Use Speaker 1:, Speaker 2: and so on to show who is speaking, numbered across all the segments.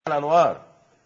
Speaker 1: الانوار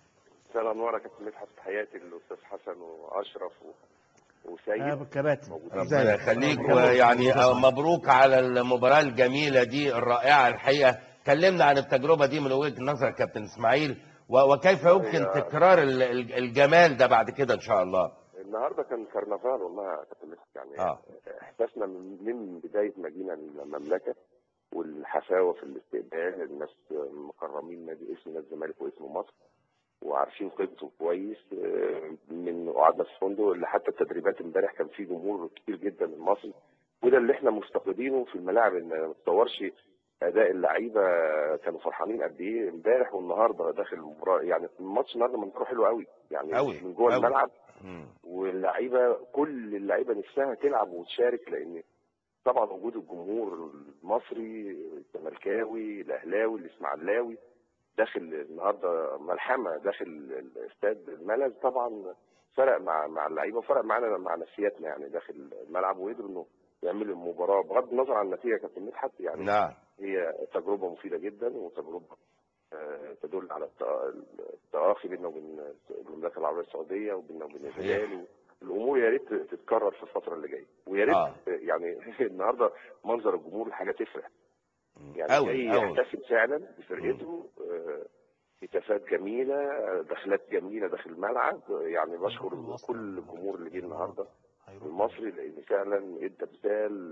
Speaker 2: مساء الانوار يا كابتن مدحت تحياتي للاستاذ حسن واشرف و... وسيد
Speaker 3: اه بالكباتن
Speaker 2: موجودين.
Speaker 1: ربنا
Speaker 3: ازيك؟
Speaker 1: يخليك
Speaker 3: ربنا
Speaker 1: ويعني
Speaker 3: يخليك.
Speaker 1: مبروك على المباراة الجميلة دي الرائعة الحقيقة كلمنا عن التجربة دي من وجهة نظرك كابتن اسماعيل و- وكيف يمكن
Speaker 2: هي-
Speaker 1: تكرار ال- ال- الجمال ده بعد كده ان شاء الله
Speaker 2: النهارده كان كرنفال والله يا كابتن مدحت يعني
Speaker 1: آه.
Speaker 2: احساسنا من, من بدايه ما جينا المملكه والحفاوه في الاستقبال الناس مكرمين نادي اسم نادي الزمالك واسم مصر وعارفين قيمته كويس آه، من قعدنا في الفندق اللي حتى التدريبات امبارح كان في جمهور كتير جدا من مصر وده اللي احنا مفتقدينه في الملاعب ان ما تتصورش اداء اللعيبه كانوا فرحانين قد ايه امبارح والنهارده داخل المباراه يعني الماتش النهارده منظره حلو قوي يعني
Speaker 1: أوي،
Speaker 2: من جوه
Speaker 1: أوي.
Speaker 2: الملعب
Speaker 1: مم.
Speaker 2: واللعيبه كل اللعيبه نفسها تلعب وتشارك لان طبعا وجود الجمهور المصري الزملكاوي الاهلاوي الاسماعيلاوي داخل النهارده ملحمه داخل الاستاد الملز طبعا فرق مع مع اللعيبه وفرق معانا مع نفسياتنا يعني داخل الملعب وقدروا انه يعملوا المباراه بغض النظر عن النتيجه يا كابتن مدحت يعني
Speaker 1: نعم
Speaker 2: هي تجربة مفيدة جدا وتجربة آه، تدل على الت- التآخي بيننا وبين المملكة العربية السعودية وبيننا وبين الهلال الأمور يا ريت تتكرر في الفترة اللي جاية ويا ريت
Speaker 1: آه.
Speaker 2: يعني النهارده منظر الجمهور حاجة تفرح يعني
Speaker 1: أوي،
Speaker 2: جاي
Speaker 1: أوي.
Speaker 2: يحتفل فعلا بفرقته آه، هتافات جميلة آه، دخلات جميلة داخل الملعب آه، يعني بشكر كل الجمهور اللي جه النهارده المصري لان فعلا ادى مثال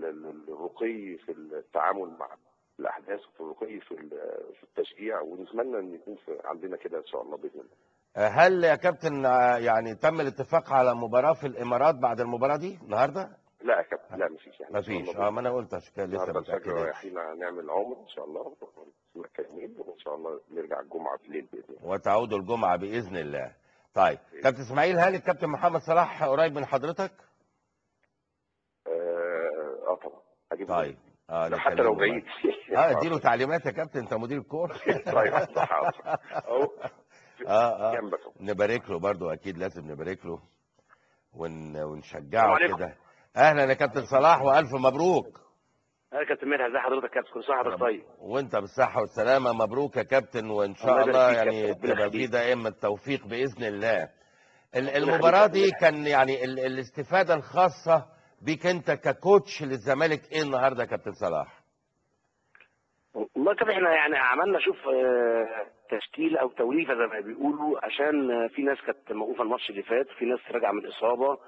Speaker 2: للرقي في التعامل مع الاحداث وفي الرقي في ال- في التشجيع ونتمنى ان يكون في عندنا كده ان شاء الله باذن الله.
Speaker 1: هل يا كابتن آه، يعني تم الاتفاق على مباراة في الامارات بعد المباراة دي النهارده؟
Speaker 2: لا يا كابتن لا مفيش يعني إن شاء
Speaker 1: مفيش
Speaker 2: الله
Speaker 1: اه ما انا قلت عشان كده لسه
Speaker 2: النهارده الفجر
Speaker 1: متأكد
Speaker 2: رايحين نعمل عمر ان شاء الله مكانين وان شاء الله نرجع الجمعه بالليل باذن الله.
Speaker 1: وتعود الجمعة بإذن الله طيب كابتن اسماعيل هل الكابتن محمد صلاح قريب من حضرتك؟
Speaker 2: اه آه طبعا هجيب
Speaker 1: طيب اه
Speaker 2: ده حتى لو
Speaker 1: نكلمه
Speaker 2: بعيد
Speaker 1: بقى. اه اديله تعليمات يا كابتن انت مدير الكورة
Speaker 2: طيب صح اهو
Speaker 1: اه اه
Speaker 2: جنبك أهو.
Speaker 1: نبارك له برضو اكيد لازم نبارك له ون...
Speaker 4: السلام
Speaker 1: ونشجعه
Speaker 4: عليكم.
Speaker 1: كده اهلا يا كابتن صلاح والف مبروك
Speaker 4: انا كابتن مدحت ازي حضرتك يا كابتن كل سنه وحضرتك طيب
Speaker 1: وانت بالصحة والسلامة مبروك يا كابتن وان شاء
Speaker 4: الله
Speaker 1: الله
Speaker 4: يبارك فيك يا
Speaker 1: يعني
Speaker 4: كابتن، ربنا
Speaker 1: تبقى في
Speaker 4: يخليك.
Speaker 1: دائما التوفيق بإذن الله ال-
Speaker 4: ربنا
Speaker 1: المباراة
Speaker 4: يخليك
Speaker 1: دي
Speaker 4: يا
Speaker 1: كان يعني ال- الاستفادة الخاصة بيك انت ككوتش للزمالك ايه النهارده يا كابتن صلاح؟
Speaker 4: والله كده احنا يعني عملنا شوف آه، تشكيل او توليفه زي ما بيقولوا عشان آه، في ناس كانت موقوفه الماتش اللي فات في ناس راجعه من الاصابه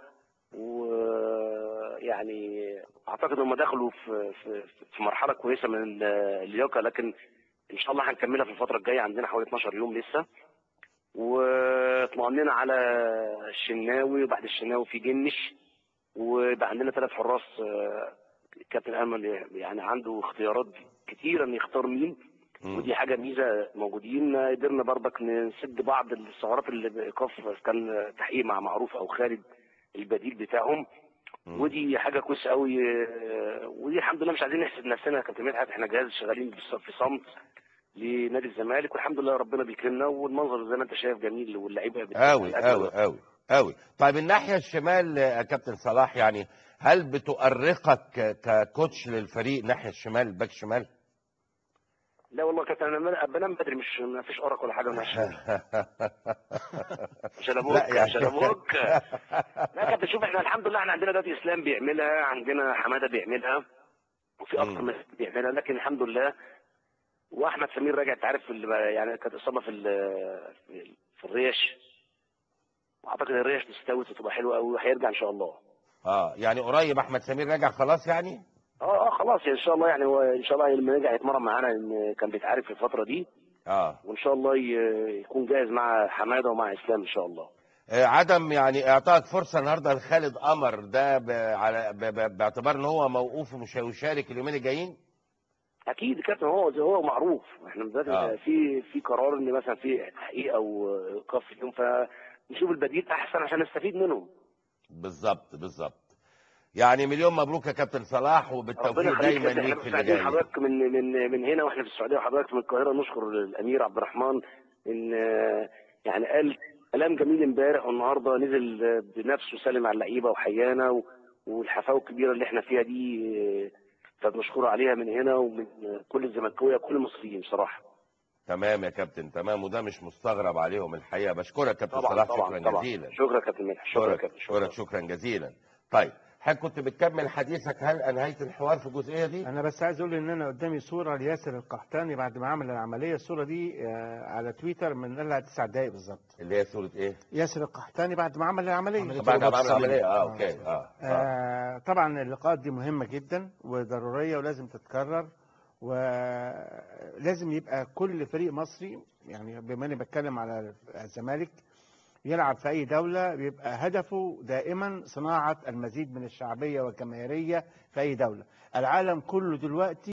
Speaker 4: ويعني اعتقد هم دخلوا في في في مرحله كويسه من ال- اللياقه لكن ان شاء الله هنكملها في الفتره الجايه عندنا حوالي 12 يوم لسه واطمئننا على الشناوي وبعد الشناوي في جنش ويبقى عندنا ثلاث حراس آه، كابتن امل يعني عنده اختيارات كتيره ان يختار مين
Speaker 1: مم.
Speaker 4: ودي حاجه ميزه موجودين قدرنا برضك نسد بعض الثغرات اللي بايقاف كان تحقيق مع معروف او خالد البديل بتاعهم
Speaker 1: مم.
Speaker 4: ودي حاجه كويسه قوي آه، ودي الحمد لله مش عايزين نحسد نفسنا يا كابتن مدحت احنا جهاز شغالين بص- في صمت لنادي الزمالك والحمد لله ربنا بيكرمنا والمنظر زي ما انت شايف جميل واللعيبه بت-
Speaker 1: قوي
Speaker 4: بتأدي
Speaker 1: قوي قوي قوي طيب الناحية الشمال يا كابتن صلاح يعني هل بتؤرقك ك- ككوتش للفريق ناحية الشمال الباك شمال؟
Speaker 4: لا والله كابتن انا بنام بدري مش ما فيش ارق ولا حاجه ماشي عشان ابوك
Speaker 1: لا يعني-
Speaker 4: عشان ابوك لا كابتن شوف احنا الحمد لله احنا عندنا دلوقتي اسلام بيعملها عندنا حماده بيعملها وفي اكتر
Speaker 1: مم.
Speaker 4: من بيعملها لكن الحمد لله واحمد سمير راجع انت عارف في ال- يعني كانت اصابه في ال- في- في الريش اعتقد الريش تستوت وتبقى حلوه قوي وهيرجع ان شاء الله
Speaker 1: اه يعني قريب احمد سمير راجع خلاص يعني؟
Speaker 4: اه اه خلاص ان شاء الله يعني هو ان شاء الله لما يرجع يتمرن معانا لان كان بيتعارف في الفتره دي
Speaker 1: اه
Speaker 4: وان شاء الله ي- يكون جاهز مع حماده ومع اسلام ان شاء الله
Speaker 1: آه، عدم يعني اعطائك فرصه النهارده لخالد قمر ده ب... على ب... ب... باعتبار ان هو موقوف ومش هيشارك اليومين الجايين
Speaker 4: اكيد كابتن هو هو معروف احنا دلوقتي
Speaker 1: آه.
Speaker 4: في في قرار ان مثلا في تحقيق او ايقاف في اليوم فنشوف البديل احسن عشان نستفيد منهم
Speaker 1: بالظبط بالظبط يعني مليون مبروك يا كابتن صلاح
Speaker 4: ربنا
Speaker 1: وبالتوفيق
Speaker 4: يخليك
Speaker 1: دايما
Speaker 4: كابتن.
Speaker 1: ليك
Speaker 4: احنا
Speaker 1: في اللي
Speaker 4: مساعدين
Speaker 1: جاي
Speaker 4: حضرتك من من من هنا واحنا في السعوديه وحضرتك من القاهره نشكر الامير عبد الرحمن ان آه، يعني قال كلام جميل امبارح والنهارده نزل آه، بنفسه سلم على اللعيبه وحيانا و- والحفاوه الكبيره اللي احنا فيها دي آه، فبنشكره عليها من هنا ومن آه، كل الزملكاويه وكل المصريين بصراحه
Speaker 1: تمام يا كابتن تمام وده مش مستغرب عليهم الحقيقه بشكرك كابتن
Speaker 4: طبعا
Speaker 1: صلاح
Speaker 4: طبعا
Speaker 1: شكرا
Speaker 4: طبعا
Speaker 1: جزيلا
Speaker 4: شكرا كابتن مدحت شكرا
Speaker 1: شكرا
Speaker 4: كابتن
Speaker 1: شكرا شكرا جزيلا طيب حضرتك كنت بتكمل حديثك هل انهيت الحوار في الجزئيه دي؟
Speaker 3: انا بس عايز اقول ان انا قدامي صوره لياسر القحطاني بعد ما عمل العمليه الصوره دي آه، على تويتر من لها تسع دقائق بالظبط
Speaker 1: اللي هي صوره ايه؟
Speaker 3: ياسر القحطاني بعد ما عمل العمليه
Speaker 5: عملية
Speaker 1: بعد ما
Speaker 5: الرباط
Speaker 1: عمل عمليه اه
Speaker 3: آه.
Speaker 1: اوكي اه, آه.
Speaker 3: آه طبعا اللقاءات دي مهمة جدا وضرورية ولازم تتكرر ولازم يبقى كل فريق مصري يعني بما اني بتكلم على الزمالك يلعب في اي دولة بيبقى هدفه دائما صناعة المزيد من الشعبية والجماهيرية في اي دولة العالم كله دلوقتي